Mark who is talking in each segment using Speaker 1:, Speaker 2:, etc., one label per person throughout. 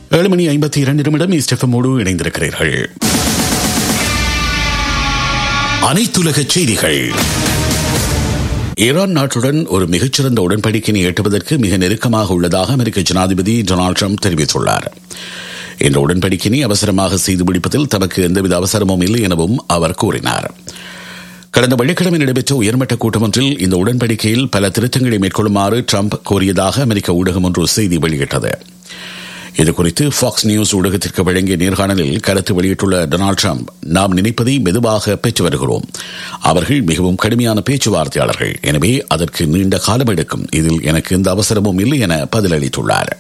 Speaker 1: ஏழு மணி ஐம்பத்தி இரண்டு நிமிடம் இஸ்டெஃபமோடு இணைந்திருக்கிறீர்கள் அனைத்துலக செய்திகள் ஈரான் நாட்டுடன் ஒரு மிகச்சிறந்த உடன்படிக்கையை எட்டுவதற்கு மிக நெருக்கமாக உள்ளதாக அமெரிக்க ஜனாதிபதி டொனால்டு ட்ரம்ப் தெரிவித்துள்ளார் இந்த உடன்படிக்கையை அவசரமாக செய்து முடிப்பதில் தமக்கு எந்தவித அவசரமும் இல்லை எனவும் அவர் கூறினார் கடந்த வெள்ளிக்கிழமை நடைபெற்ற உயர்மட்ட கூட்டம் ஒன்றில் இந்த உடன்படிக்கையில் பல திருத்தங்களை மேற்கொள்ளுமாறு ட்ரம்ப் கோரியதாக அமெரிக்க ஊடகம் ஒன்று செய்தி வெளியிட்டது இதுகுறித்து ஃபாக்ஸ் நியூஸ் ஊடகத்திற்கு வழங்கிய நேர்காணலில் கருத்து வெளியிட்டுள்ள டொனால்டு ட்ரம்ப் நாம் நினைப்பதை மெதுவாக பெற்று வருகிறோம் அவர்கள் மிகவும் கடுமையான பேச்சுவார்த்தையாளர்கள் எனவே அதற்கு நீண்ட காலம் எடுக்கும் இதில் எனக்கு எந்த அவசரமும் இல்லை என பதிலளித்துள்ளார்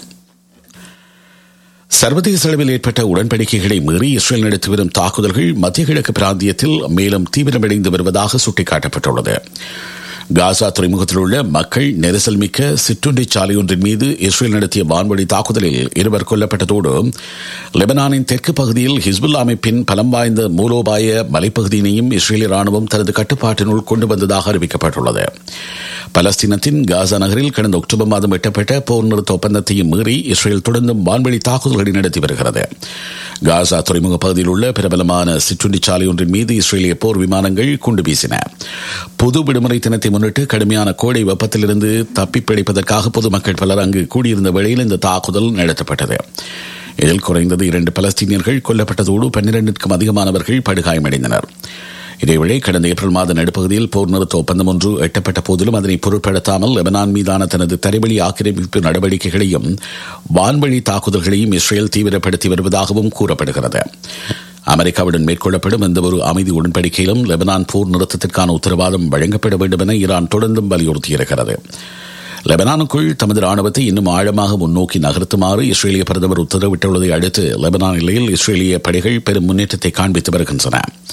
Speaker 1: சர்வதேச அளவில் ஏற்பட்ட உடன்படிக்கைகளை மீறி இஸ்ரேல் நடத்தி வரும் தாக்குதல்கள் மத்திய கிழக்கு பிராந்தியத்தில் மேலும் தீவிரமடைந்து வருவதாக சுட்டிக்காட்டப்பட்டுள்ளது காசா துறைமுகத்தில் உள்ள மக்கள் நெரிசல் மிக்க சிற்றுண்டி சாலை ஒன்றின் மீது இஸ்ரேல் நடத்திய வான்வழி தாக்குதலில் இருவர் கொல்லப்பட்டதோடு லெபனானின் தெற்கு பகுதியில் ஹிஸ்புல்லா அமைப்பின் பலம் வாய்ந்த மூலோபாய மலைப்பகுதியினையும் இஸ்ரேலிய ராணுவம் தனது கட்டுப்பாட்டினுள் கொண்டு வந்ததாக அறிவிக்கப்பட்டுள்ளது பலஸ்தீனத்தின் காசா நகரில் கடந்த அக்டோபர் மாதம் எட்டப்பட்ட போர் நிறுத்த ஒப்பந்தத்தையும் மீறி இஸ்ரேல் தொடர்ந்தும் வான்வழி தாக்குதல்களை நடத்தி வருகிறது காசா துறைமுக பகுதியில் உள்ள பிரபலமான சிற்றுண்டி சாலை ஒன்றின் மீது இஸ்ரேலிய போர் விமானங்கள் குண்டு வீசின பொது விடுமுறை தினத்தை முன்னிட்டு கடுமையான கோடை வெப்பத்திலிருந்து தப்பி பிழைப்பதற்காக பொதுமக்கள் பலர் அங்கு கூடியிருந்த வேளையில் இந்த தாக்குதல் நடத்தப்பட்டது இதில் குறைந்தது இரண்டு பலஸ்தீனியர்கள் கொல்லப்பட்டதோடு பன்னிரண்டிற்கும் அதிகமானவர்கள் படுகாயமடைந்தனர் இதேவேளை கடந்த ஏப்ரல் மாத நடுப்பகுதியில் போர் நிறுத்த ஒப்பந்தம் ஒன்று எட்டப்பட்ட போதிலும் அதனை பொருட்படுத்தாமல் லெபனான் மீதான தனது தரைவழி ஆக்கிரமிப்பு நடவடிக்கைகளையும் வான்வழி தாக்குதல்களையும் இஸ்ரேல் தீவிரப்படுத்தி வருவதாகவும் கூறப்படுகிறது அமெரிக்காவுடன் மேற்கொள்ளப்படும் எந்தவொரு அமைதி உடன்படிக்கையிலும் லெபனான் போர் நிறுத்தத்திற்கான உத்தரவாதம் வழங்கப்பட வேண்டும் என ஈரான் தொடர்ந்தும் வலியுறுத்தியிருக்கிறது லெபனானுக்குள் தமது ராணுவத்தை இன்னும் ஆழமாக முன்னோக்கி நகர்த்துமாறு இஸ்ரேலிய பிரதமர் உத்தரவிட்டுள்ளதை அடுத்து லெபனான் எல்லையில் இஸ்ரேலிய படைகள் பெரும் முன்னேற்றத்தை காண்பித்து வருகின்றன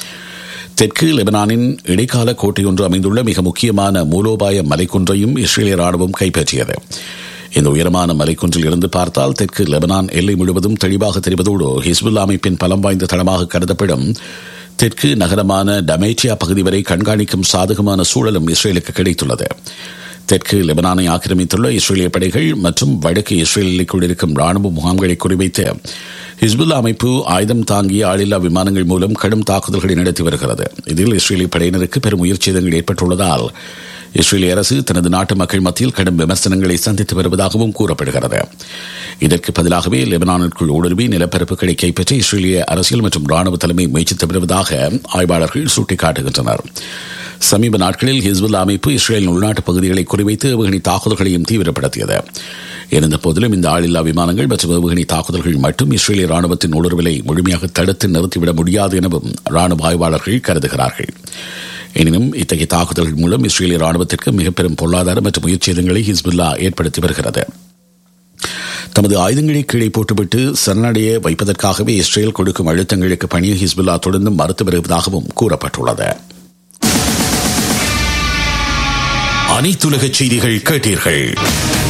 Speaker 1: தெற்கு லெபனானின் இடைக்கால கோட்டையொன்று அமைந்துள்ள மிக முக்கியமான மூலோபாய மலைக்குன்றையும் இஸ்ரேலிய ராணுவம் கைப்பற்றியது இந்த உயரமான மலைக்குன்றில் இருந்து பார்த்தால் தெற்கு லெபனான் எல்லை முழுவதும் தெளிவாக தெரிவதோடு ஹிஸ்புல்லா அமைப்பின் பலம் வாய்ந்த தளமாக கருதப்படும் தெற்கு நகரமான டமேட்டியா பகுதி வரை கண்காணிக்கும் சாதகமான சூழலும் இஸ்ரேலுக்கு கிடைத்துள்ளது தெற்கு லெபனானை ஆக்கிரமித்துள்ள இஸ்ரேலிய படைகள் மற்றும் வடக்கு இஸ்ரேல் எல்லைக்குள் இருக்கும் ராணுவ முகாம்களை குறிவைத்து ஹிஸ்புல்லா அமைப்பு ஆயுதம் தாங்கிய ஆளில்லா விமானங்கள் மூலம் கடும் தாக்குதல்களை நடத்தி வருகிறது இதில் இஸ்ரேலிய படையினருக்கு பெரும் உயிர் சேதங்கள் ஏற்பட்டுள்ளதால் இஸ்ரேலிய அரசு தனது நாட்டு மக்கள் மத்தியில் கடும் விமர்சனங்களை சந்தித்து வருவதாகவும் கூறப்படுகிறது இதற்கு பதிலாகவே லெபனானிற்குள் ஊடுருவி நிலப்பரப்புகளை கைப்பற்ற இஸ்ரேலிய அரசியல் மற்றும் ராணுவ தலைமை முயற்சித்து வருவதாக ஆய்வாளர்கள் சுட்டிக்காட்டுகின்றனர் சமீப நாட்களில் ஹிஸ்புல்லா அமைப்பு இஸ்ரேலின் உள்நாட்டு பகுதிகளை குறிவைத்து ஏவுகணை தாக்குதல்களையும் தீவிரப்படுத்தியது இருந்த போதிலும் இந்த ஆளில்லா விமானங்கள் மற்றும் ஏவுகணை தாக்குதல்கள் மட்டும் இஸ்ரேலிய ராணுவத்தின் ஊடுருவலை முழுமையாக தடுத்து நிறுத்திவிட முடியாது எனவும் ராணுவ ஆய்வாளர்கள் கருதுகிறார்கள் எனினும் இத்தகைய தாக்குதல்கள் மூலம் இஸ்ரேலிய ராணுவத்திற்கு மிக பெரும் பொருளாதார மற்றும் உயிர் சேதங்களை ஹிஸ்புல்லா ஏற்படுத்தி வருகிறது தமது ஆயுதங்களை கீழே போட்டுவிட்டு சரணடைய வைப்பதற்காகவே இஸ்ரேல் கொடுக்கும் அழுத்தங்களுக்கு பணியை ஹிஸ்புல்லா தொடர்ந்து மறுத்து வருவதாகவும் கூறப்பட்டுள்ளது அனைத்துலக செய்திகள் கேட்டீர்கள்